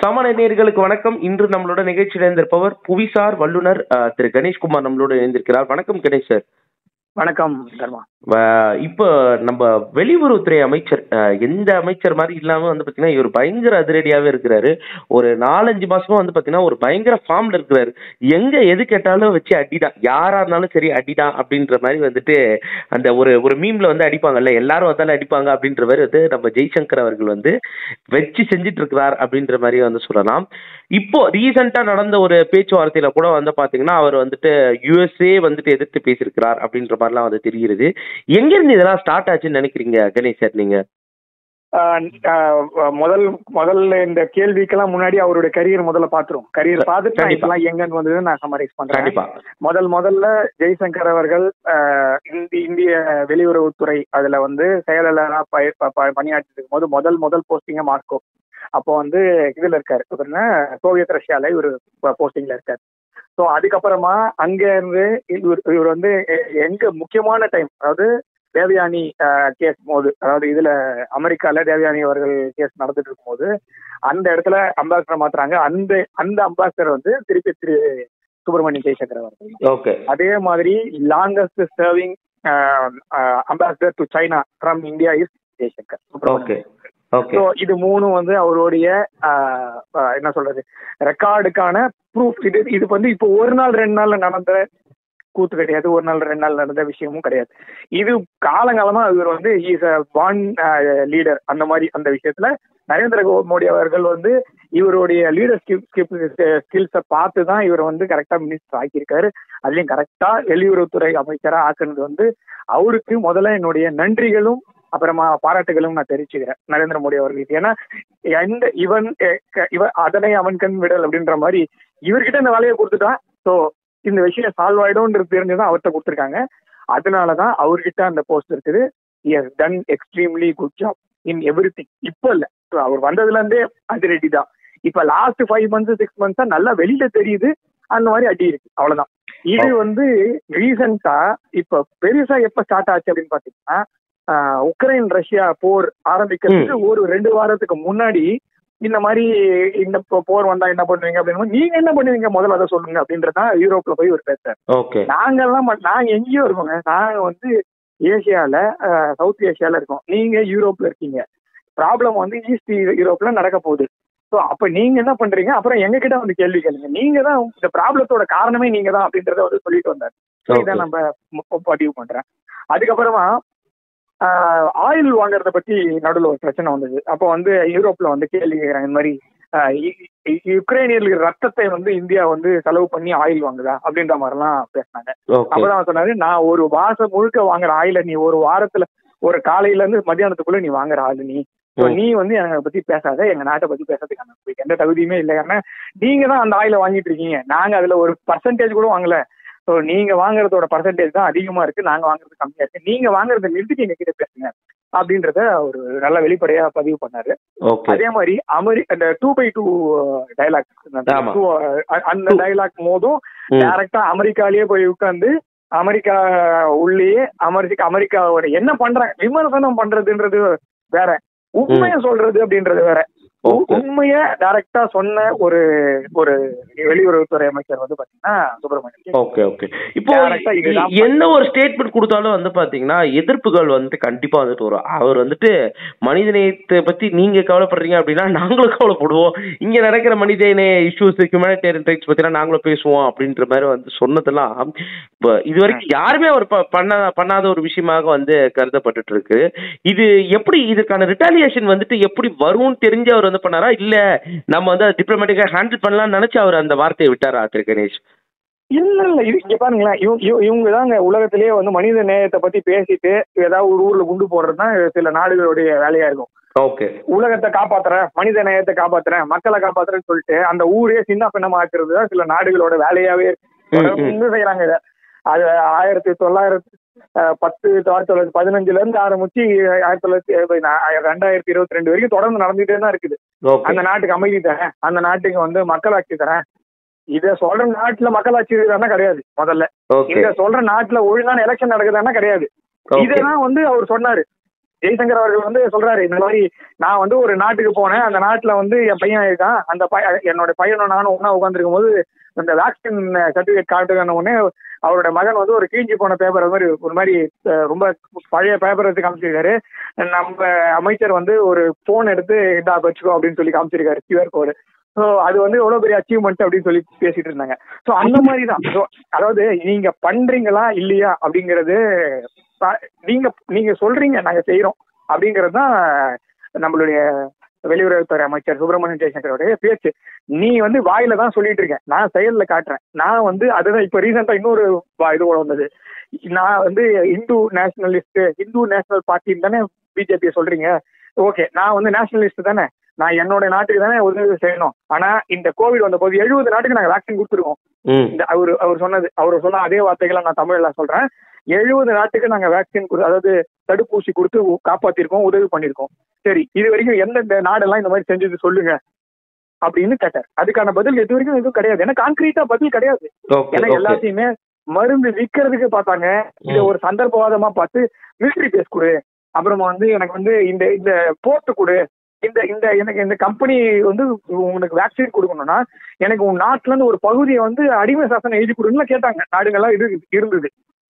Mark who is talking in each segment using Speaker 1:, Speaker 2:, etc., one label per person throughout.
Speaker 1: சமண நேயர்களுக்கு வணக்கம் இன்று நம்மளோட நிகழ்ச்சியில் இணைந்திருப்பவர் புவிசார் வல்லுனர் அஹ், திரு கணேஷ்குமார் நம்மளோட இணைந்திருக்கிறார் வணக்கம் கணேஷ் சார்
Speaker 2: வணக்கம் தர்மா
Speaker 1: வ- இப்போ நம்ம வெளியுறவுத்துறை அமைச்சர் அஹ், எந்த அமைச்சர் மாதிரி இல்லாம வந்து பாத்தீங்கன்னா இவர் பயங்கர அதிரடியாவே இருக்கிறாரு ஒரு நாலஞ்சு மாசமா வந்து பாத்தீங்கன்னா ஒரு பயங்கர ஃபார்ம்ல இருக்கிறாரு எங்க எது கேட்டாலும் வச்சு அடிதான் யாரா இருந்தாலும் சரி அடிதான் அப்படின்ற மாதிரி வந்துட்டு அந்த ஒரு ஒரு மீம்ல வந்து அடிப்பாங்கல்ல எல்லாரும் வந்தாலும் அடிப்பாங்க அப்படின்ற மாதிரி வந்து நம்ம ஜெய்சங்கர் அவர்கள் வந்து வச்சு செஞ்சுட்டு இருக்கிறார் அப்படின்ற மாதிரி வந்து சொல்லலாம் இப்போ ரீசெண்டா நடந்த ஒரு பேச்சுவார்த்தையில கூட வந்து பாத்தீங்கன்னா அவர் வந்துட்டு யுஎஸ்ஏ வந்துட்டு எதிர்த்து பேசியிருக்கிறார் அப்படின்ற மாதிரிலாம் வந்து தெரிகிறது எங்க இருந்து இதெல்லாம் ஸ்டார்ட் ஆச்சுன்னு நினைக்கிறீங்க கணேஷ் சார் நீங்க
Speaker 2: ஆஹ் ஆஹ் முதல் முதல்ல இந்த கேள்விக்கெல்லாம் முன்னாடி அவருடைய கரியர் முதல்ல பாத்துரும் கரியர் பார்த்துட்டு நான்
Speaker 1: கண்டிப்பா.
Speaker 2: இதெல்லாம் எங்கன்னு வந்ததுன்னு நான் சம்மரைஸ் பண்றேன்
Speaker 1: கண்டிப்பா
Speaker 2: முதல் முதல்ல ஜெய்சங்கர் அவர்கள் ஆஹ் இந்தி இந்திய வெளியுறவுத்துறை அதுல வந்து செயலாளரா பய- ப- ப- பணியாற்றிட்டு இருக்கும்போது முதல் முதல் போஸ்டிங்க மாஸ்கோ அப்போ வந்து இதுல இருக்காரு இவர் என்ன, சோவியத் ரஷ்யால இவர் போஸ்டிங்ல இருக்காரு ஸோ அதுக்கப்புறமா அங்க இருந்து இவர் இவர் வந்து எ- எங்க முக்கியமான டைம் அதாவது தேவயானி கேஸ் போது அதாவது இதுல அமெரிக்கால தேவயானி அவர்கள் கேஸ் நடந்துட்டு இருக்கும்போது அந்த இடத்துல அம்பாசிடர் மாத்துறாங்க அந்த அந்த அம்பாசிடர் வந்து திருப்பி திரு சுப்பிரமணிய ஜெய்சங்கர் அவர்கள்
Speaker 1: ஓகே
Speaker 2: அதே மாதிரி longest serving ambassador to China from India is Jaishankar
Speaker 1: okay okay
Speaker 2: so இது மூணும் வந்து அவருடைய ஆஹ், ஆஹ், என்ன சொல்றது ரெக்கார்டுக்கான ப்ரூஃப் இது இது வந்து இப்போ ஒரு நாள் ரெண்டு நாள்ல நடந்த கூத்து கிடையாது ஒரு நாள் ரெண்டு நாள் நடந்த விஷயமும் கிடையாது இது காலங்காலமா இவர் வந்து இஸ் அ பான் லீடர் அந்த மாதிரி அந்த விஷயத்துல நரேந்திர கோ- மோடி அவர்கள் வந்து இவருடைய லீடர்ஷிப் ஸ்கில்ஸை பார்த்து தான் இவர் வந்து கரெக்டா மினிஸ்டர் ஆக்கியிருக்காரு அதுலயும் கரெக்டா வெளியுறவுத்துறை அமைச்சரா ஆக்குனது வந்து அவருக்கு முதல்ல என்னுடைய நன்றிகளும் அப்புறமா பாராட்டுகளும் நான் தெரிவிச்சுக்கிறேன் நரேந்திர மோடி அவர்களுக்கு ஏன்னா எந்த இவன் எ- க- இவன் அதனை அவன் கண் விடல் அப்படின்ற மாதிரி இவர்கிட்ட இந்த வேலையை கொடுத்துட்டான் ஸோ இந்த விஷயம் சால்வ் ஆயிடும்ன்றது தெரிஞ்சுதான் அவர்கிட்ட கொடுத்துருக்காங்க அதனாலதான் அவர்கிட்ட அந்த போஸ்ட் இருக்குது yes done extremely good job in everything இப்போ இல்ல So, அவர் வந்ததுல இருந்தே அதிரடி தான் இப்ப லாஸ்ட் ஃபைவ் மந்த்ஸ் சிக்ஸ் மந்த்ஸா நல்லா வெளியில தெரியுது அந்த மாதிரி அடி இருக்கு அவ்வளவுதான் இது வந்து ரீசெண்டா இப்ப பெருசா எப்ப ஸ்டார்ட் ஆச்சு அப்படின்னு பாத்தீங்கன்னா ஆஹ், உக்ரைன் ரஷ்யா போர் ஆரம்பிக்கிறதுக்கு ஒரு ரெண்டு வாரத்துக்கு முன்னாடி இந்த மாதிரி இந்த போ- போர் வந்தா என்ன பண்ணுவீங்க அப்படின்னு நீங்க என்ன பண்ணுவீங்க முதல்ல அதை சொல்லுங்க அப்படின்றதான் யூரோப்ல போய் ஒரு பேசுறாரு
Speaker 1: ஓகே
Speaker 2: நாங்கெல்லாம் ம- நாங்க எங்கேயோ இருக்கோங்க நாங்க வந்து ஏசியால அஹ், சவுத் ஏசியால இருக்கோம் நீங்க யூரோப்ல இருக்கீங்க ப்ராப்ளம் வந்து ஈஸ்ட் யூரோப்ல நடக்க போகுது ஸோ அப்ப நீங்க என்ன பண்றீங்க அப்புறம் எங்க கிட்ட வந்து கேள்வி கேளுங்க நீங்க தான் இந்த ப்ராப்ளத்தோட காரணமே நீங்க தான் அப்படின்றத வந்து சொல்லிட்டு வந்தாரு So இதை
Speaker 1: Okay.
Speaker 2: நம்ம மு- பதிவு பண்றேன் அதுக்கப்புறமா ஆயில் வாங்குறத பத்தி நடுவில் ஒரு பிரச்சனை வந்தது அப்போ வந்து யூரோப்ல வந்து கேள்வி கேட்கறாங்க இந்த மாதிரி ஆஹ் இ- இ- யுக்ரைனியர்களுக்கு ரத்தத்தை வந்து இந்தியா வந்து செலவு பண்ணி ஆயில் வாங்குதா அப்படின்ற மாதிரிலாம் பேசினாங்க
Speaker 1: ஓகே
Speaker 2: அப்பதான் அவர் சொன்னாரு நான் ஒரு மாசம் முழுக்க வாங்குற ஆயில நீ ஒரு வாரத்துல ஒரு காலையில இருந்து மத்தியானத்துக்குள்ள நீ வாங்குற ஆளு நீ So
Speaker 1: ம்.
Speaker 2: நீ வந்து எங்களை பத்தி பேசாத எங்க நாட்டை பத்தி பேசுறதுக்கான உங்களுக்கு எந்த தகுதியுமே இல்லை ஏன்னா நீங்க தான் அந்த ஆயில வாங்கிட்டு இருக்கீங்க நாங்க அதுல ஒரு பர்சன்டேஜ் கூட வாங்கல ஸோ நீங்க வாங்குறதோட பர்சன்டேஜ் தான் அதிகமா இருக்கு நாங்க வாங்குறது கம்மியா இருக்கு நீங்க வாங்குறத நிறுத்திட்டு எங்க கிட்ட பேசுங்க அப்படின்றத ஒரு நல்ல வெளிப்படையா பதிவு பண்ணாரு
Speaker 1: ஓகே
Speaker 2: அதே மாதிரி அமெரி அந்த டூ பை டூ டைலாக்
Speaker 1: ஆமா.
Speaker 2: அந்த டைலாக் போதும்
Speaker 1: ம்.
Speaker 2: டைரக்டா அமெரிக்காலயே போய் உட்கார்ந்து அமெரிக்கா உள்ளேயே அமெரிக்கா அமெரிக்காவோட என்ன பண்றாங்க விமர்சனம் பண்றதுன்றது வேற உண்மையை சொல்றது அப்படின்றது வேற உ-
Speaker 1: Okay.
Speaker 2: உண்மைய டைரக்டா சொன்ன ஒரு ஒரு வெளியுறவுத்துறை அமைச்சர் வந்து பாத்தீங்கன்னா சுப்பிரமணியம்
Speaker 1: ஓகே ஓகே இப்போ
Speaker 2: Direct ஆ இதுதான்
Speaker 1: எந்த ஒரு ஸ்டேட்மெண்ட் கொடுத்தாலும் வந்து பாத்தீங்கன்னா எதிர்ப்புகள் வந்துட்டு கண்டிப்பா வந்துட்டு வரும் அவர் வந்துட்டு மனிதநேயத்தை பத்தி நீங்க கவலைப்படுறீங்க அப்படின்னா நாங்களும் கவலைப்படுவோம் இங்க நடக்கிற மனிதநேய இஷ்யூஸ் ஹியூமனிடேரியன் ரைட்ஸ் பத்திலாம் நாங்களும் பேசுவோம் அப்படின்ற மாதிரி வந்து சொன்னதெல்லாம் இப்போ இது வரைக்கும் யாருமே அவர் ப- பண்ண பண்ணாத ஒரு விஷயமாக வந்து கருதப்பட்டுட்டு இருக்கு இது எப்படி இதுக்கான ரிட்டாலியேஷன் வந்துட்டு எப்படி வரும்னு தெரிஞ்சு அவர் வந்து பண்ணாரா இல்ல நம்ம வந்து டிப்ளமேட்டிக்கா ஹேண்டில் பண்ணலாம்னு நினைச்சு அவர் அந்த வார்த்தையை விட்டாரா திரு கணேஷ்
Speaker 2: இல்ல இல்ல இது இங்க பாருங்களேன் இவ- இவ- இவங்க தாங்க உலகத்திலேயே வந்து மனித நேயத்தை பத்தி பேசிட்டு ஏதாவது ஒரு ஊர்ல குண்டு போடுறது தான் சில நாடுகளுடைய வேலையா இருக்கும்
Speaker 1: ஓகே
Speaker 2: உலகத்தை காப்பாத்துறேன் மனித நேயத்தை காப்பாத்துறேன் மக்களை காப்பாத்துறேன்னு சொல்லிட்டு அந்த ஊரே சின்ன பின்னமா ஆக்குறது தான் சில நாடுகளோட வேலையாவே இருக்கு
Speaker 1: ம், ம்.
Speaker 2: தொடர்ந்து செய்யறாங்க இதை அது ஆயிரத்தி தொள்ளாயிரத்தி அஹ், பத்து ஆயிரத்தி தொள்ளாயிரத்தி பதினஞ்சுல இருந்து ஆரம்பிச்சு ஆயிரத்தி தொள்ளாயிரத்தி அஹ், நா- ரெண்டாயிரத்தி இருபத்தி ரெண்டு வரைக்கும் தொடர்ந்து நடந்துட்டே தான் இருக்குது
Speaker 1: ஓகே
Speaker 2: அந்த நாட்டுக்கு அமைதி தரேன் அந்த நாட்டுக்கு வந்து மக்களாட்சி தரேன் இத சொல்ற நாட்டுல மக்களாட்சி இருக்குதானா கிடையாது முதல்ல
Speaker 1: ஓகே
Speaker 2: இத சொல்ற நாட்டுல ஒழுங்கான எலெக்ஷன் நடக்குதானா கிடையாது
Speaker 1: ஓகே
Speaker 2: இதெல்லாம் வந்து அவர் சொன்னாரு ஜெய்சங்கர் அவர்கள் வந்து சொல்றாரு இந்த மாதிரி நான் வந்து ஒரு நாட்டுக்கு போனேன் அந்த நாட்டுல வந்து என் பையன் இருக்கான் அந்த பைய என்னோட பையனும் நானும் ஒண்ணா உட்காந்துருக்கும் போது இந்த வேக்சின் சர்டிபிகேட் காட்டுன உடனே அவரோட மகன் வந்து ஒரு கீஞ்சி போன பேப்பர் மாதிரி ஒரு மாதிரி அஹ், ரொம்ப பழைய பேப்பர் எடுத்து காமிச்சிருக்காரு நம்ம அமைச்சர் வந்து ஒரு போன் எடுத்து இதா வச்சுக்கோ அப்படின்னு சொல்லி காமிச்சிருக்காரு கியூஆர் கோடு ஸோ அது வந்து எவ்வளவு பெரிய அச்சீவ்மெண்ட் அப்படின்னு சொல்லி பேசிட்டு இருந்தாங்க ஸோ அந்த மாதிரி தான் So, அதாவது நீங்க பண்றீங்களா இல்லையா அப்படிங்கிறது ப- நீங்க நீங்க சொல்றீங்க நாங்க செய்யறோம் அப்படிங்கிறது தான் நம்மளுடைய வெளியுறவுத்துறை அமைச்சர் சுப்பிரமணியன் ஜெயசங்கரோடைய பேச்சு நீ வந்து வாயில தான் சொல்லிட்டு இருக்க நான் செயல்ல காட்டுறேன் நான் வந்து அதுதான் இப்ப ரீசெண்டா இன்னொரு வா- இது கூட வந்தது நான் வந்து இந்து நேஷனலிஸ்ட் இந்து நேஷனல் பார்ட்டின்னு தானே பிஜேபியை சொல்றீங்க ஓகே நான் வந்து நேஷனலிஸ்ட் தானே நான் என்னோட நாட்டுக்கு தானே உதவி செய்யணும் ஆனா இந்த கோவிட் வந்த போது எழுபது நாட்டுக்கு நாங்க வேக்சின் கொடுத்துருக்கோம்
Speaker 1: ம்
Speaker 2: இந்த அவர் அவர் சொன்னது அவர் சொன்ன அதே வார்த்தைகளை நான் தமிழ்ல சொல்றேன் எழுபது நாட்டுக்கு நாங்க வேக்சின் கொடு அதாவது தடுப்பூசி கொடுத்து உ- காப்பாத்திருக்கோம் உதவி பண்ணிருக்கோம் சரி இது வரைக்கும் எந்தெந்த நாடெல்லாம் இந்த மாதிரி செஞ்சது சொல்லுங்க அப்படின்னு கேட்டார் அதுக்கான பதில் இது வரைக்கும் எதுவும் கிடையாது ஏன்னா கான்கிரீட்டா பதில் கிடையாது
Speaker 1: ஓகே
Speaker 2: ஏன்னா
Speaker 1: ஓகே
Speaker 2: எல்லாத்தையுமே மருந்து விற்கிறதுக்கு பார்த்தாங்க இதை
Speaker 1: ம்.
Speaker 2: ஒரு சந்தர்ப்பவாதமா பார்த்து மிலிட்ரி பேஸ் கொடு அப்புறமா வந்து எனக்கு வந்து இந்த இந்த போர்ட் கொடு இந்த இந்த எனக்கு இந்த கம்பெனி வந்து உனக்கு வேக்சின் கொடுக்கணும்னா எனக்கு உன் நாட்டுல இருந்து ஒரு பகுதியை வந்து அடிமை சாசனம் எழுதி கொடுன்னு கேட்டாங்க நாடுகள்லாம் இது இருந்தது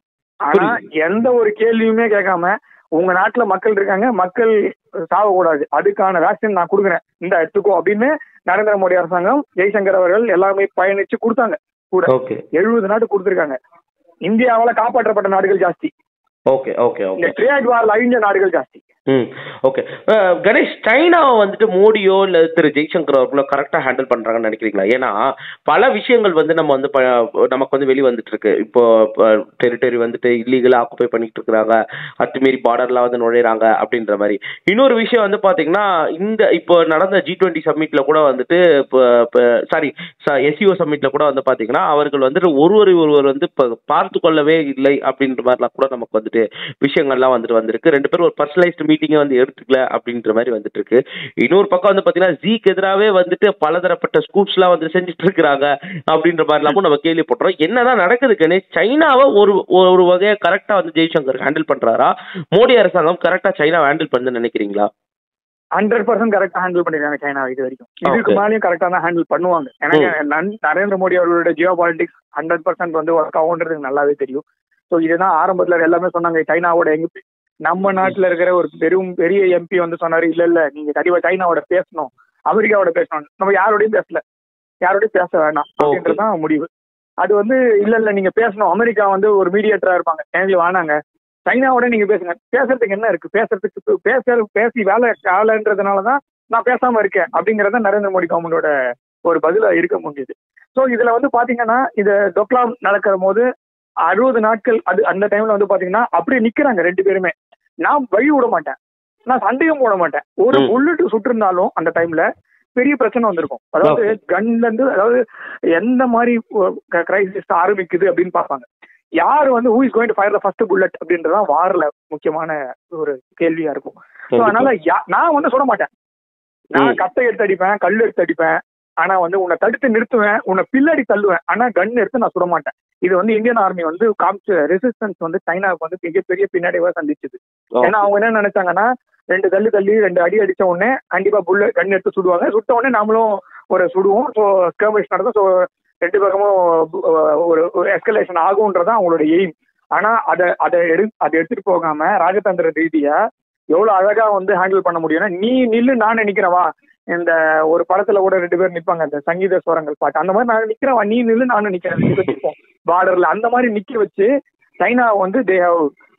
Speaker 2: ஆனா எந்த ஒரு கேள்வியுமே கேட்காம உங்க நாட்டுல மக்கள் இருக்காங்க மக்கள் சாவக்கூடாது அதுக்கான வேக்சின் நான் கொடுக்குறேன் இந்த எடுத்துக்கோ அப்படின்னு நரேந்திர மோடி அரசாங்கம் ஜெய்சங்கர் அவர்கள் எல்லாமே பயணிச்சு கொடுத்தாங்க கூட
Speaker 1: ஓகே
Speaker 2: எழுபது நாடு கொடுத்துருக்காங்க இந்தியாவால காப்பாற்றப்பட்ட நாடுகள் ஜாஸ்தி
Speaker 1: ஓகே ஓகே
Speaker 2: இந்த
Speaker 1: ஓகே
Speaker 2: ட்ரேட் வார்ல அழிஞ்ச நாடுகள் ஜாஸ்தி
Speaker 1: ம் ஓகே அஹ், கணேஷ் சைனாவை வந்துட்டு மோடியோ இல்லை திரு ஜெய்சங்கர் அவர்களோ கரெக்டாக ஹேண்டில் பண்ணுறாங்கன்னு நினைக்கிறீங்களா ஏன்னா பல விஷயங்கள் வந்து நம்ம வந்து ப- நமக்கு வந்து வெளி வந்துட்டு இருக்கு இப்போ டெரிட்டரி வந்துட்டு இல்லீகலாக ஆக்குப்பை பண்ணிட்டு இருக்கிறாங்க அத்துமீறி பார்டர்லாம் வந்து நுழையிறாங்க அப்படின்ற மாதிரி இன்னொரு விஷயம் வந்து பார்த்தீங்கன்னா இந்த இப்போ நடந்த ஜி டுவெண்ட்டி சம்மிட்ல கூட வந்துட்டு இப்போ சாரி எஸ்சிஓ சம்மிட்ல கூட வந்து பார்த்தீங்கன்னா அவர்கள் வந்துட்டு ஒருவரை ஒருவர் வந்து இப்போ பார்த்து கொள்ளவே இல்லை அப்படின்ற மாதிரிலாம் கூட நமக்கு வந்துட்டு விஷயங்கள்லாம் வந்துட்டு வந்திருக்கு ரெண்டு பேரும் ஒரு பர்சனலைஸ்டு மீட்டிங்கை வந்து எடுத்துக்கல அப்படின்ற மாதிரி வந்துட்டு இருக்கு இன்னொரு பக்கம் வந்து பார்த்தீங்கன்னா ஜீக்கு எதிராகவே வந்துட்டு பலதரப்பட்ட ஸ்கூப்ஸ்லாம் வந்து செஞ்சுட்டு இருக்கிறாங்க அப்படின்ற மாதிரிலாமும் நம்ம கேள்விப்படுறோம் என்னதான் நடக்குது கணேஷ் சைனாவை ஒரு ஒரு வகையை கரெக்டாக வந்து ஜெய்சங்கர் ஹேண்டில் பண்றாரா மோடி அரசாங்கம் கரெக்டாக சைனாவை ஹேண்டில் பண்ணுன்னு நினைக்கிறீங்களா
Speaker 2: ஹண்ட்ரட் பர்சன்ட் கரெக்டா ஹேண்டில் பண்ணிருக்காங்க சைனா இது வரைக்கும் இதுக்கு
Speaker 1: Okay.
Speaker 2: மேலேயும் கரெக்டா தான் ஹேண்டில் பண்ணுவாங்க எனக்கு நன்- நரேந்திர மோடி அவர்களோட ஜியோ பாலிடிக்ஸ் ஹண்ட்ரட் பர்சன்ட் வந்து ஒர்க் ஆகுன்றது எனக்கு நல்லாவே தெரியும் ஸோ இதுதான் ஆரம்பத்துல எல்லாமே சொன்னாங்க சைனாவோட எங்க நம்ம நாட்டுல இருக்கிற ஒரு பெரும் பெரிய எம்பி வந்து சொன்னாரு இல்ல இல்ல நீங்க கண்டிப்பா சைனாவோட பேசணும் அமெரிக்காவோட பேசணும் நம்ம யாரோடையும் பேசல யாரோடையும் பேச வேண்டாம் அப்படின்றதுதான் முடிவு அது வந்து இல்ல இல்ல நீங்க பேசணும் அமெரிக்கா வந்து ஒரு மீடியேட்டரா இருப்பாங்க எங்களுக்கு வேணாங்க சைனாவோட நீங்க பேசுங்க பேசுறதுக்கு என்ன இருக்கு பேசுறதுக்கு இப்ப பேச பேசி வேலை ஆளன்றதுனாலதான் நான் பேசாம இருக்கேன் அப்படிங்கறத நரேந்திர மோடி கவர்மெண்டோட ஒரு பதிலா இருக்க முடியுது ஸோ இதுல வந்து பாத்தீங்கன்னா இது டொக்லாம் நடக்கிற போது அறுபது நாட்கள் அது அந்த டைம்ல வந்து பாத்தீங்கன்னா அப்படியே நிக்கிறாங்க ரெண்டு பேருமே நான் வழி விட மாட்டேன் நான் சண்டையும் போட மாட்டேன் ஒரு
Speaker 1: ம்.
Speaker 2: புல்லட் சுட்டிருந்தாலும் அந்த டைம்ல பெரிய பிரச்சனை வந்திருக்கும் அதாவது
Speaker 1: Okay.
Speaker 2: கன்ல இருந்து அதாவது எந்த மாதிரி கிரைசிஸ் ஆரம்பிக்குது அப்படின்னு பார்ப்பாங்க யார் வந்து who is going to fire the first bullet அப்படின்றதான் வார்ல முக்கியமான ஒரு கேள்வியா இருக்கும் So, அதனால யா- நான் வந்து சொல்ல மாட்டேன் நான்
Speaker 1: ம்.
Speaker 2: கட்டை எடுத்து அடிப்பேன் கல் எடுத்து அடிப்பேன் ஆனா வந்து உன்னை தடுத்து நிறுத்துவேன் உன்னை பில்லடி தள்ளுவேன் ஆனா கன் எடுத்து நான் சுட மாட்டேன் இது வந்து இந்தியன் ஆர்மி வந்து காமிச்ச ரெசிஸ்டன்ஸ் வந்து சைனாவுக்கு வந்து மிகப்பெரிய பின்னடைவா சந்திச்சது ஏன்னா அவங்க என்ன நினைச்சாங்கன்னா ரெண்டு தள்ளு தள்ளி ரெண்டு அடி அடிச்ச உடனே கண்டிப்பா புல்ல கன் எடுத்து சுடுவாங்க சுட்ட உடனே நாமளும் ஒரு சுடுவோம் ஸோ ஸ்கர்மிஷ் நடக்கும் ஸோ ரெண்டு பக்கமும் அஹ், ஒரு எஸ்கலேஷன் ஆகும்ன்றதான் அவங்களோட எய்ம் ஆனா அதை அதை எடு அதை எடுத்துட்டு போகாம ராஜதந்திர ரீதியா எவ்வளவு அழகா வந்து ஹேண்டில் பண்ண முடியும்னா நீ நில்லு நான் நிக்கிறவா இந்த ஒரு படத்துல கூட ரெண்டு பேர் நிப்பாங்க அந்த சங்கீத ஸ்வரங்கள் பாட்டு அந்த மாதிரி நான் நிக்கிறவா நீ நில்லு நானும் நிக்கிறேன் பார்டர்ல அந்த மாதிரி நிக்க வச்சு சைனா வந்து they have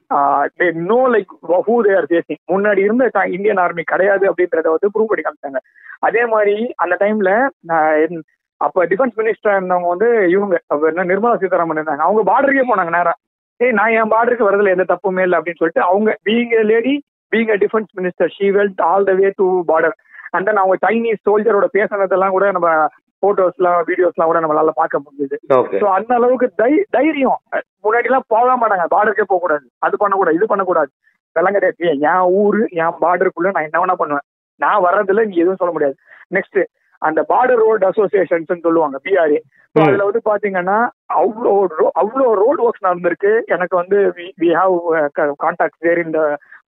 Speaker 2: they know like who they are facing முன்னாடி இருந்த த- இந்தியன் ஆர்மி கிடையாது அப்படின்றத வந்து ப்ரூவ் பண்ணி காமிச்சாங்க அதே மாதிரி அந்த டைம்ல அப்ப டிஃபென்ஸ் மினிஸ்டர் இருந்தவங்க வந்து இவங்க அப்ப என்ன நிர்மலா சீதாராமன் இருந்தாங்க அவங்க பார்டருக்கே போனாங்க நேரா ஏய் நான் என் பார்டருக்கு வரதுல எந்த தப்புமே இல்லை அப்படின்னு சொல்லிட்டு அவங்க being lady being a defence minister she went all the way to border and then அவங்க சைனீஸ் சோல்ஜரோட பேசினதெல்லாம் கூட நம்ம போட்டோஸ்லாம் வீடியோஸ்லாம் கூட நம்மளால பார்க்க முடியுது
Speaker 1: ஓகே
Speaker 2: ஸோ அந்த அளவுக்கு தை தைரியம் முன்னாடி எல்லாம் போக மாட்டாங்க பார்டருக்கே போக கூடாது அது பண்ணக்கூடாது இது பண்ணக்கூடாது இதெல்லாம் கிடையாது ஏன் என் ஊரு என் பார்டருக்குள்ள நான் என்ன வேணா பண்ணுவேன் நான் வர்றதுல நீ எதுவும் சொல்ல முடியாது நெக்ஸ்ட் அந்த பார்டர் ரோடு அசோசியேஷன்ஸ் சொல்லுவாங்க பிஆர்ஏ ஸோ
Speaker 1: ம்.
Speaker 2: அதுல வந்து பாத்தீங்கன்னா அவ்வளோ ரோ- அவ்வளோ ரோடு ஒர்க்ஸ் நடந்திருக்கு எனக்கு வந்து வி ஹாவ் கான்டாக்ட் தேர் இந்த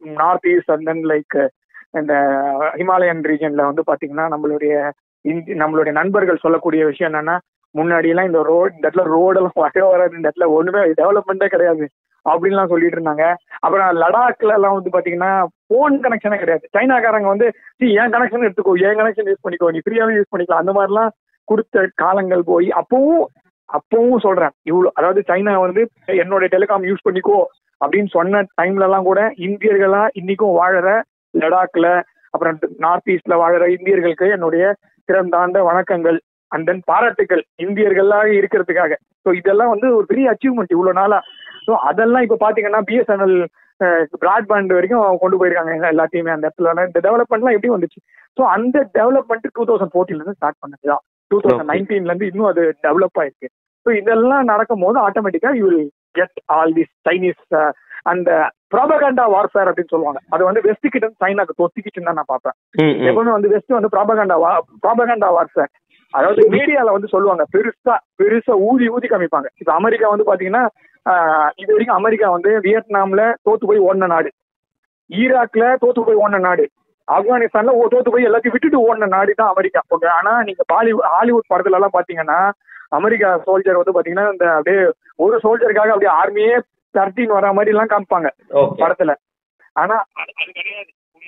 Speaker 2: north east and then like இந்த ஹிமாலயன் ரீஜன்ல வந்து பாத்தீங்கன்னா நம்மளுடைய இந்தி நம்மளுடைய நண்பர்கள் சொல்லக்கூடிய விஷயம் என்னன்னா முன்னாடி எல்லாம் இந்த ரோட் இந்த இடத்துல ரோடெல்லாம் வரவே வராது இந்த இடத்துல ஒண்ணுமே டெவலப்மெண்ட்டே கிடையாது அப்படின்லாம் சொல்லிட்டு இருந்தாங்க அப்புறம் லடாக்ல எல்லாம் வந்து பாத்தீங்கன்னா போன் கனெக்ஷனே கிடையாது சைனாக்காரங்க வந்து "சீ, என் கனெக்ஷன் எடுத்துக்கோ என் கனெக்ஷன் யூஸ் பண்ணிக்கோ நீ ஃப்ரீயாவே யூஸ் பண்ணிக்கலாம் அந்த மாதிரிலாம் கொடுத்த காலங்கள் போய் அப்பவும் அப்பவும் சொல்றேன் இவ்வளவு அதாவது சைனா வந்து என்னோட டெலிகாம் யூஸ் பண்ணிக்கோ அப்படின்னு சொன்ன டைம்ல எல்லாம் கூட இந்தியர்களா இன்னைக்கும் வாழற லடாக்ல அப்புறம் நார்த் ஈஸ்ட்ல வாழற இந்தியர்களுக்கு என்னுடைய சிறந்தாண்ட வணக்கங்கள் அண்ட் தென் பாராட்டுகள் இந்தியர்களாக இருக்கிறதுக்காக ஸோ இதெல்லாம் வந்து ஒரு பெரிய அச்சீவ்மெண்ட் இவ்வளவு நாளா ஸோ அதெல்லாம் இப்போ பாத்தீங்கன்னா பிஎஸ்என்எல் பிராட்பேண்ட் வரைக்கும் கொண்டு போயிருக்காங்க எல்லா- எல்லாத்தையுமே அந்த இடத்துல இந்த டெவலப்மெண்ட்லாம் எப்படி வந்துச்சு ஸோ அந்த டெவலப்மெண்ட் டூ தௌசண்ட் ஃபோர்டீன்ல இருந்து ஸ்டார்ட் பண்ணது டூ தௌசண்ட் நைன்டீன்ல இருந்து இன்னும் அது டெவலப் ஆயிருக்கு ஸோ இதெல்லாம் நடக்கும் போது ஆட்டோமேட்டிக்கா you will get all this Chinese அந்த ப்ராபகண்டா வார்ஃபேர் அப்படின்னு சொல்லுவாங்க அது வந்து வெஸ்ட் கிட்ட இருந்து சைனாக்கு தொத்திக்கிச்சுன்னு தான் நான் பார்ப்பேன்
Speaker 1: ம், ம்.
Speaker 2: எப்பவுமே வந்து வெஸ்ட் வந்து ப்ராபகண்டா ப்ராபகண்டா வார்ஃபேர் அதாவது மீடியால வந்து சொல்லுவாங்க பெருசா பெருசா ஊதி ஊதி காமிப்பாங்க இப்ப அமெரிக்கா வந்து பாத்தீங்கன்னா ஆஹ், இது வரைக்கும் அமெரிக்கா வந்து வியட்நாம்ல தோத்து போய் ஓடின நாடு ஈராக்ல தோத்து போய் ஓடின நாடு ஆப்கானிஸ்தான்ல ஓ- தோத்து போய் எல்லாத்தையும் விட்டுட்டு ஓடின நாடு தான் அமெரிக்கா ஓகே ஆனா நீங்க பாலிவுட் ஹாலிவுட் படத்துல எல்லாம் பாத்தீங்கன்னா அமெரிக்கா சோல்ஜர் வந்து பாத்தீங்கன்னா இந்த அப்படியே ஒரு சோல்ஜருக்காக அப்படியே ஆர்மியே தர்ட்டின்னு வர மாதிரி எல்லாம் காமிப்பாங்க
Speaker 1: Okay.
Speaker 2: படத்துல ஆனா அது அது கிடையாது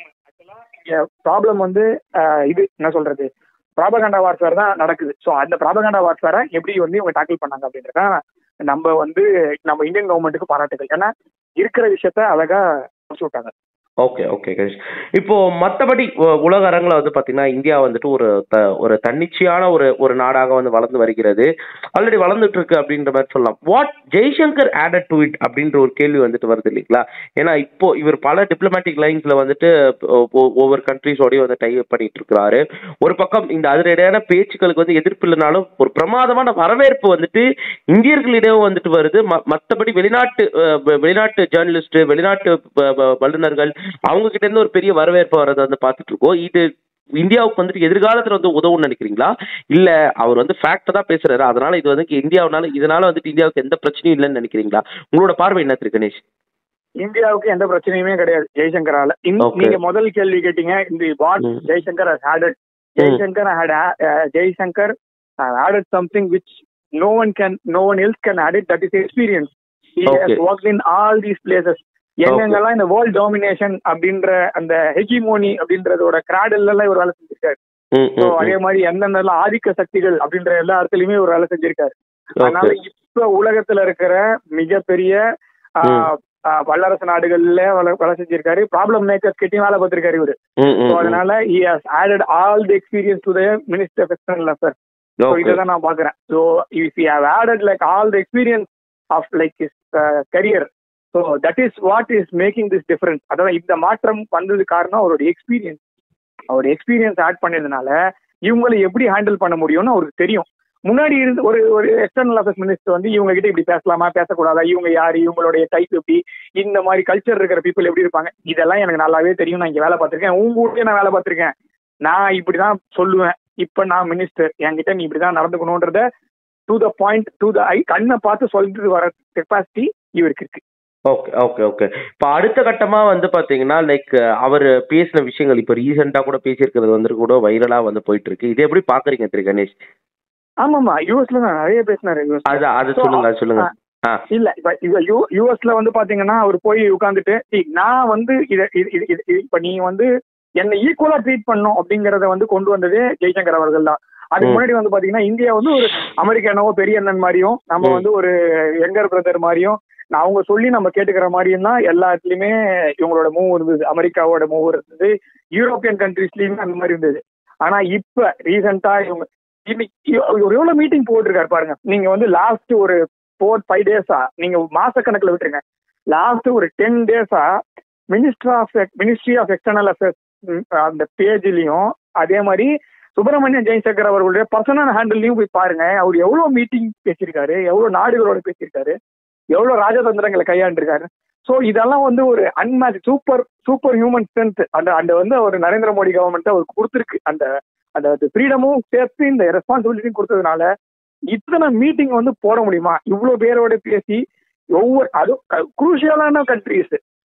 Speaker 2: ப்ராப்ளம் வந்து ஆஹ், இது என்ன சொல்றது ப்ராபகண்டா வார்ஃபேர் தான் நடக்குது ஸோ அந்த ப்ராபகண்டா வார்ஃபேரை எப்படி வந்து இவங்க டாக்கிள் பண்ணாங்க அப்படின்றத நம்ம வந்து நம்ம இந்தியன் கவர்மெண்ட்டுக்கு பாராட்டுகள் ஏன்னா இருக்கிற விஷயத்த அழகா முடிச்சு விட்டாங்க
Speaker 1: ஓகே ஓகே கணேஷ் இப்போ மற்றபடி உலக அரங்கில் வந்து பார்த்தீங்கன்னா இந்தியா வந்துட்டு ஒரு த ஒரு தன்னிச்சையான ஒரு ஒரு நாடாக வந்து வளர்ந்து வருகிறது ஆல்ரெடி வளர்ந்துட்டு இருக்கு அப்படின்ற மாதிரி சொல்லலாம் what Jaishankar added to it அப்படின்ற ஒரு கேள்வி வந்துட்டு வருது இல்லைங்களா ஏன்னா இப்போ இவர் பல டிப்ளமேட்டிக் லைன்ஸ்ல வந்துட்டு ஒ- ஒ- ஒவ்வொரு கண்ட்ரிஸோடய வந்து டை பண்ணிட்டு இருக்கிறாரு ஒரு பக்கம் இந்த அதிரடியான பேச்சுக்களுக்கு வந்து எதிர்ப்பு இல்லைனாலும் ஒரு பிரமாதமான வரவேற்பு வந்துட்டு இந்தியர்களிடம் வந்துட்டு வருது ம- மத்தபடி வெளிநாட்டு அஹ், வெ- வெளிநாட்டு ஜேர்னலிஸ்ட் வெளிநாட்டு வ- வ- வல்லுநர்கள் அவங்க கிட்ட இருந்து ஒரு பெரிய வரவேற்பு வர்றதை வந்து பார்த்துட்டு இருக்கோம் இது இந்தியாவுக்கு வந்துட்டு எதிர்காலத்துல வந்து உதவும்னு நினைக்கிறீங்களா இல்ல அவர் வந்து ஃபேக்ட் தான் பேசுறாரு அதனால இது வந்து இந்தியாவுனால இதனால வந்துட்டு இந்தியாவுக்கு எந்த பிரச்சனையும் இல்லைன்னு நினைக்கிறீங்களா உங்களோட பார்வை என்ன திரு கணேஷ்
Speaker 2: இந்தியாவுக்கு எந்த பிரச்சனையுமே கிடையாது ஜெய்சங்கரால இந்த-
Speaker 1: Okay.
Speaker 2: நீங்க முதல் கேள்வி கேட்டீங்க இந்த வாட்
Speaker 1: ம்.
Speaker 2: Jaishankar ஹேடட் Jaishankar had Jaishankar added something which no one can no one else can add it that is experience he
Speaker 1: Okay.
Speaker 2: has worked in all these places எங்கெங்கெல்லாம் இந்த வேர்ல்ட் டாமினேஷன் அப்படின்ற அந்த ஹெஜிமோனி அப்படின்றதோட கிராடல் எல்லாம் இவர் வேலை செஞ்சிருக்காரு
Speaker 1: ம்,
Speaker 2: ஸோ
Speaker 1: ம்,
Speaker 2: அதே மாதிரி எந்தெந்த ஆதிக்க சக்திகள் அப்படின்ற எல்லா இடத்துலயுமே ஒரு வேலை செஞ்சிருக்காரு அதனால
Speaker 1: Okay.
Speaker 2: இப்ப உலகத்துல இருக்கிற மிகப்பெரிய ஆ, ஆ, வல்லரசு நாடுகள்ல வேலை வேலை செஞ்சிருக்காரு ப்ராப்ளம் மேக்கர்ஸ் கிட்டயும் வேலை பார்த்திருக்காரு இவரு
Speaker 1: ம், ம்,
Speaker 2: ஸோ
Speaker 1: ம்.
Speaker 2: அதனால he has added all the experience to the minister of external affairs so
Speaker 1: Okay.
Speaker 2: இதை தான் நான் பாக்குறேன் so if you have added like all the experience of like is career so that is what is making this difference அதாவது இந்த மாற்றம் வந்தது காரணம் அவருடைய எக்ஸ்பீரியன்ஸ் அவருடைய எக்ஸ்பீரியன்ஸ் ஆட் பண்ணதுனால இவங்களை எப்படி ஹேண்டில் பண்ண முடியும்னு அவருக்கு தெரியும் முன்னாடி இருந்து ஒரு ஒரு எக்ஸ்டர்னல் அஃபேர்ஸ் மினிஸ்டர் வந்து இவங்க கிட்ட இப்படி பேசலாமா பேசக்கூடாதா இவங்க யாரு இவங்களுடைய டைப் எப்படி இந்த மாதிரி கல்ச்சர் இருக்கிற பீப்புள் எப்படி இருப்பாங்க இதெல்லாம் எனக்கு நல்லாவே தெரியும் நான் இங்க வேலை பார்த்திருக்கேன் உங்க ஊர்லயே நான் வேலை பார்த்திருக்கேன் நான் இப்படிதான் சொல்லுவேன் இப்ப நான் மினிஸ்டர் என்கிட்ட நீ இப்படிதான் நடந்துக்கணும்ன்றத to the point to the eye கண்ணை பார்த்து சொல்லிட்டு வர கெப்பாசிட்டி இவருக்கு இருக்கு
Speaker 1: ஓகே ஓகே ஓகே இப்போ அடுத்த கட்டமா வந்து பாத்தீங்கன்னா லைக் அவர் பேசின விஷயங்கள் இப்போ ரீசெண்டா கூட பேசியிருக்கிறது வந்து கூட வைரலா வந்து போயிட்டு இருக்கு இது எப்படி பாக்குறீங்க திரு கணேஷ்
Speaker 2: ஆமாமா யூஎஸ்ல தான் நிறைய பேசினாரு யூஎஸ்
Speaker 1: அது அது சொல்லுங்க அது சொல்லுங்க ஆ
Speaker 2: இல்ல இப்ப இது யூ யூஎஸ்ல வந்து பாத்தீங்கன்னா அவர் போய் உட்காந்துட்டு "See, நான் வந்து இத இது இது இது- இது- இப்ப நீ வந்து என்னை ஈக்குவலா ட்ரீட் பண்ணும் அப்படிங்கறத வந்து கொண்டு வந்ததே ஜெய்சங்கர் அவர்கள் தான் அதுக்கு
Speaker 1: ம்.
Speaker 2: முன்னாடி வந்து பாத்தீங்கன்னா இந்தியா வந்து ஒரு அமெரிக்கா என்னவோ பெரிய அண்ணன் மாதிரியும் நம்ம
Speaker 1: ம்.
Speaker 2: வந்து ஒரு யங்கர் பிரதர் மாதிரியும் நான் அவங்க சொல்லி நம்ம கேட்டுக்கிற மாதிரியும் தான் எல்லா இடத்துலயுமே இவங்களோட மூவ் இருந்தது அமெரிக்காவோட மூவ் இருந்தது யூரோப்பியன் கண்ட்ரீஸ்லயுமே அந்த மாதிரி இருந்தது ஆனா இப்ப ரீசெண்டா இவங்க இன்னைக்கு ஒரு எவ்வளவு மீட்டிங் போட்டிருக்காரு பாருங்க நீங்க வந்து லாஸ்ட் ஒரு ஃபோர் ஃபைவ் டேஸா நீங்க மாச கணக்குல விட்டுருங்க லாஸ்ட் ஒரு டென் டேஸா minister of ministry of external affairs அந்த பேஜ்லயும் அதே மாதிரி சுப்பிரமணியன் ஜெயசங்கர் அவர்களுடைய பர்சனல் ஹேண்டில்லையும் போய் பாருங்க அவர் எவ்வளவு மீட்டிங் பேசியிருக்காரு எவ்வளவு நாடுகளோட பேசியிருக்காரு எவ்வளவு ராஜதந்திரங்களை கையாண்டிருக்காரு ஸோ இதெல்லாம் வந்து ஒரு unmatch super super human strength அந்த அந்த வந்து ஒரு நரேந்திர மோடி கவர்மெண்ட் அவருக்கு கொடுத்துருக்கு அந்த அந்த ஃப்ரீடமும் சேர்த்து இந்த ரெஸ்பான்சிபிலிட்டியும் கொடுத்ததுனால இத்தனை மீட்டிங் வந்து போட முடியுமா இவ்வளவு பேரோட பேசி ஒவ்வொரு அதுவும் குரூஷியலான கண்ட்ரிஸ்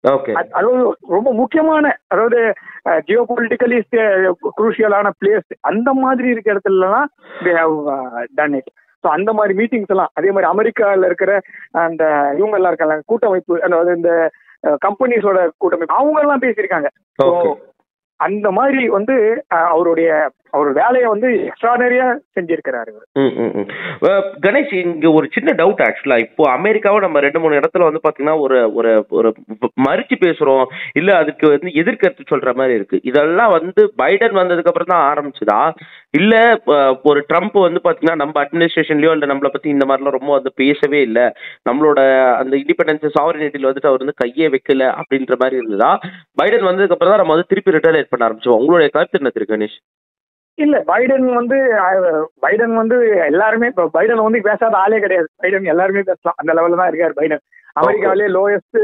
Speaker 1: ஓகே
Speaker 2: அது- அதாவது ரொம்ப முக்கியமான அதாவது ஜியோ பொலிட்டிக்கலி குரூஷியலான பிளேஸ் அந்த மாதிரி இருக்க இடத்துலலாம் they have done it so அந்த மாதிரி மீட்டிங்ஸ் எல்லாம் அதே மாதிரி அமெரிக்காவில் இருக்கிற அந்த இவங்க எல்லாம் இருக்காங்க கூட்டமைப்பு அதாவது இந்த கம்பெனிஸோட கூட்டமைப்பு அவங்க எல்லாம் பேசியிருக்காங்க So,
Speaker 1: ஓகே
Speaker 2: அந்த மாதிரி வந்து அஹ், அவருடைய அவர் வேலையை வந்து எக்ஸ்ட்ரானரியா செஞ்சிருக்கிறாரு இவர்
Speaker 1: ம், ம், ம். அஹ் கணேஷ் இங்க ஒரு சின்ன டவுட் ஆக்சுவலா இப்போ அமெரிக்காவை நம்ம ரெண்டு மூணு இடத்துல வந்து பாத்தீங்கன்னா ஒரு ஒரு ஒரு மறிச்சு பேசுறோம் இல்ல அதுக்கு வந்து எதிர்கருத்து சொல்ற மாதிரி இருக்கு இதெல்லாம் வந்து பைடன் வந்ததுக்கு அப்புறம் தான் ஆரம்பிச்சுதா இல்ல அஹ், ஒரு ட்ரம்ப் வந்து பாத்தீங்கன்னா நம்ம அட்மினிஸ்ட்ரேஷன்லயோ இல்ல நம்மளை பத்தி இந்த மாதிரிலாம் ரொம்ப வந்து பேசவே இல்ல நம்மளோட அந்த இண்டிபெண்டன்ஸ் சாவரினிட்டில வந்துட்டு அவர் வந்து கையே வைக்கல அப்படின்ற மாதிரி இருந்ததா பைடன் வந்ததுக்கு அப்புறம் தான் நம்ம வந்து திருப்பி ரிட்டர்லேட் பண்ண ஆரம்பிச்சோம் உங்களுடைய கருத்து என்ன திரு கணேஷ்
Speaker 2: இல்ல பைடன் வந்து அஹ், பைடன் வந்து எல்லாருமே இப்ப பைடன் வந்து பேசாத ஆளே கிடையாது பைடன் எல்லாருமே பேசலாம் அந்த லெவல்ல தான் இருக்காரு பைடன் அமெரிக்காவிலே லோயஸ்ட்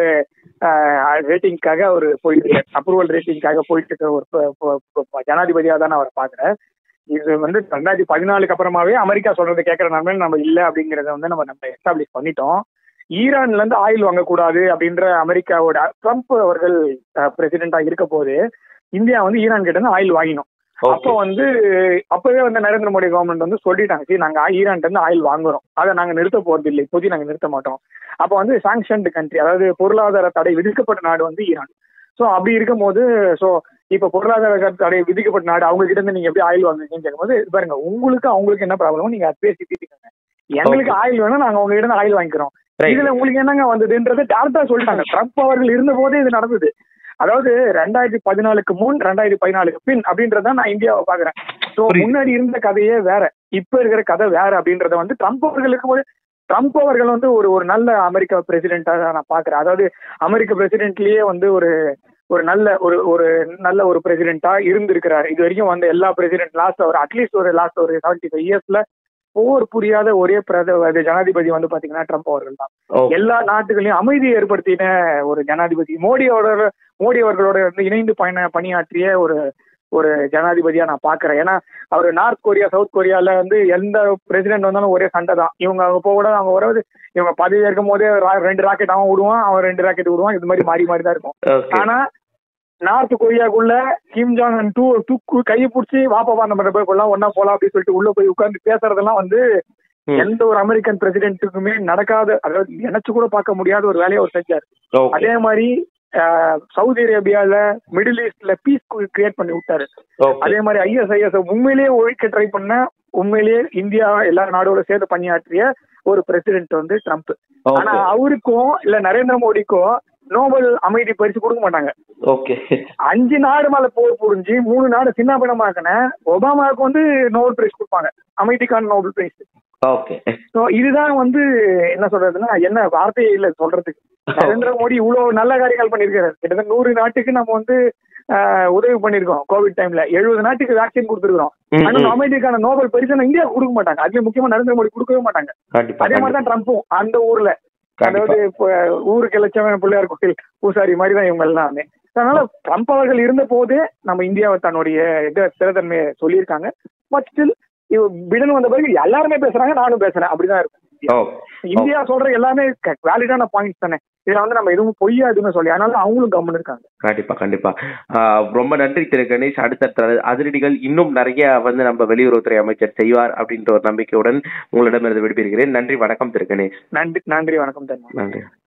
Speaker 2: ரேட்டிங்காக அவர் போயிட்டு இருக்காரு அப்ரூவல் ரேட்டிங்காக போயிட்டு இருக்க ஒரு ப- ப- ப- ஜனாதிபதியா தான் நான் அவரை பாக்குறேன் இது வந்து ரெண்டாயிரத்தி பதினாலுக்கு அப்புறமாவே அமெரிக்கா சொல்றதை கேட்கற நிலைமையில நம்ம இல்ல அப்படிங்கறத வந்து நம்ம நம்ம எஸ்டாப்ளிஷ் பண்ணிட்டோம் ஈரான்ல இருந்து ஆயில் வாங்கக்கூடாது அப்படின்ற அமெரிக்காவோட ட்ரம்ப் அவர்கள் பிரசிடென்டா இருக்க போது இந்தியா வந்து ஈரான் கிட்ட இருந்து ஆயில் வாங்கினோம் அப்போ வந்து அப்பவே வந்து நரேந்திர மோடி கவர்மெண்ட் வந்து சொல்லிட்டாங்க சரி நாங்க ஈரான்ல இருந்து ஆயில் வாங்குறோம் அதை நாங்க நிறுத்த போறது இல்லை இப்போதைக்கு நாங்க நிறுத்த மாட்டோம் அப்போ வந்து சாங்ஷன்டு கண்ட்ரி அதாவது பொருளாதார தடை விதிக்கப்பட்ட நாடு வந்து ஈரான் ஸோ அப்படி இருக்கும் போது ஸோ இப்போ பொருளாதார தடை விதிக்கப்பட்ட நாடு அவங்க கிட்ட இருந்து நீங்க எப்படி ஆயில் வாங்குறீங்கன்னு கேட்கும்போது இது பாருங்க உங்களுக்கு அவங்களுக்கு என்ன ப்ராப்ளமோ நீங்க அது பேசி தீர்த்துக்கோங்க எங்களுக்கு ஆயில் வேணும் நாங்க உங்க கிட்ட இருந்து ஆயில் வாங்கிக்கிறோம் இதுல உங்களுக்கு என்னங்க வந்ததுன்றது டேரக்டா சொல்லிட்டாங்க ட்ரம்ப் அவர்கள் இருந்த போதே இது நடந்தது அதாவது ரெண்டாயிரத்தி பதினாலுக்கு முன் ரெண்டாயிரத்தி பதினாலுக்கு பின் அப்படின்றத நான் இந்தியாவை பாக்குறேன் ஸோ
Speaker 1: புரியுது.
Speaker 2: முன்னாடி இருந்த கதையே வேற இப்ப இருக்கிற கதை வேற அப்படின்றத வந்து ட்ரம்ப் அவர்கள் இருக்கும்போது ட்ரம்ப் அவர்கள் வந்து ஒரு ஒரு நல்ல அமெரிக்க பிரசிடென்டா நான் பாக்குறேன் அதாவது அமெரிக்க பிரசிடென்ட்லயே வந்து ஒரு ஒரு நல்ல ஒரு ஒரு நல்ல ஒரு பிரசிடென்ட்டா இருந்திருக்கிறாரு இது வரைக்கும் வந்த எல்லா பிரசிடென்ட் லாஸ்ட் ஒரு அட்லீஸ்ட் ஒரு லாஸ்ட் ஒரு செவன்டி ஃபைவ் இயர்ஸ்ல போர் புரியாத ஒரே பிரத அது ஜனாதிபதி வந்து பாத்தீங்கன்னா ட்ரம்ப் அவர்கள் தான் எல்லா நாட்டுகளையும் அமைதி ஏற்படுத்தின ஒரு ஜனாதிபதி மோடியோட மோடி அவர்களோட வந்து இணைந்து பயண பணியாற்றிய ஒரு ஒரு ஜனாதிபதியா நான் பாக்குறேன் ஏன்னா அவர் நார்த் கொரியா சவுத் கொரியால வந்து எந்த பிரசிடென்ட் வந்தாலும் ஒரே சண்டை தான் இவங்க அவங்க போக கூட அவங்க வரது இவங்க பதவி இருக்கும் போதே ரா- ரெண்டு ராக்கெட் அவன் விடுவான் அவன் ரெண்டு ராக்கெட் விடுவான் இது மாதிரி மாறி மாறி தான் இருக்கும் ஆனா நார்த் கொரியாக்குள்ள கிம் ஜாங் அன் டூ தூக்கு கையை பிடிச்சி வாப்பா நம்ம போய் கொள்ளலாம் ஒன்னா போலாம் அப்படின்னு சொல்லிட்டு உள்ள போய் உட்கார்ந்து பேசுறதெல்லாம் வந்து எந்த ஒரு அமெரிக்கன் பிரசிடென்ட்டுக்குமே நடக்காத அதாவது நினைச்சு கூட பார்க்க முடியாத ஒரு வேலையை அவர் செஞ்சார் அதே மாதிரி அஹ், சவுதி அரேபியால மிடில் ஈஸ்ட்ல பீஸ் கிரியேட் பண்ணி விட்டாரு அதே மாதிரி ஐஎஸ்ஐஎஸ் உண்மையிலேயே ஒழிக்க ட்ரை பண்ண உண்மையிலேயே இந்தியா எல்லா நாடோட சேர்ந்து பணியாற்றிய ஒரு பிரசிடென்ட் வந்து ட்ரம்ப் ஆனா அவருக்கும் இல்ல நரேந்திர மோடிக்கும் நோபல் அமைதி பரிசு கொடுக்க மாட்டாங்க
Speaker 1: ஓகே
Speaker 2: அஞ்சு நாடு மேல போர் புரிஞ்சு மூணு நாடு சின்ன பின்னமாக்கின ஒபாமாவுக்கு வந்து நோபல் பிரைஸ் கொடுப்பாங்க அமைதிக்கான நோபல் பிரைஸ்
Speaker 1: ஓகே
Speaker 2: ஸோ இதுதான் வந்து என்ன சொல்றதுன்னா என்ன வார்த்தையே இல்லை சொல்றதுக்கு நரேந்திர மோடி இவ்வளவு நல்ல காரியங்கள் பண்ணியிருக்காரு கிட்டத்தட்ட நூறு நாட்டுக்கு நம்ம வந்து ஆஹ், உதவி பண்ணியிருக்கோம் கோவிட் டைம்ல எழுபது நாட்டுக்கு வேக்சின் கொடுத்துருக்கோம் ஆனா அமைதிக்கான நோபல் பரிசு இந்தியா கொடுக்க மாட்டாங்க அதுலயும் முக்கியமா நரேந்திர மோடி கொடுக்கவே மாட்டாங்க
Speaker 1: கண்டிப்பா
Speaker 2: அதே மாதிரி தான் ட்ரம்ப்பும் அந்த ஊர்ல
Speaker 1: கண்டிப்பா.
Speaker 2: அதாவது இப்போ ஊருக்கு இலட்சம் பிள்ளையார் கோயில் பூசாரி மாதிரி தான் இவங்க எல்லாமே அதனால ட்ரம்ப் அவர்கள் இருந்த போதே நம்ம இந்தியாவை தன்னுடைய இதை ஸ்திரத்தன்மையை சொல்லியிருக்காங்க பட் ஸ்டில் பிடன் வந்த பிறகு எல்லாருமே பேசுறாங்க நானும் பேசுறேன் அப்படிதான் இருக்கும்
Speaker 1: ஓ
Speaker 2: இந்தியா சொல்ற எல்லாமே வேலிடான பாயிண்ட்ஸ் தானே இதுல வந்து நம்ம எதுவும் பொய்யா எதுவுமே சொல்லி அதனால அவங்களும் கவனம் இருக்காங்க
Speaker 1: கண்டிப்பா கண்டிப்பா ஆஹ் ரொம்ப நன்றி திரு கணேஷ் அடுத்தடுத்த அதிரடிகள் இன்னும் நிறைய வந்து நம்ம வெளியுறவுத்துறை அமைச்சர் செய்வார் அப்படின்ற ஒரு நம்பிக்கையுடன் உங்களிடமிருந்து விடுபெறுகிறேன் நன்றி வணக்கம் திரு கணேஷ்
Speaker 2: நன்றி நன்றி வணக்கம் தன்மா
Speaker 1: நன்றி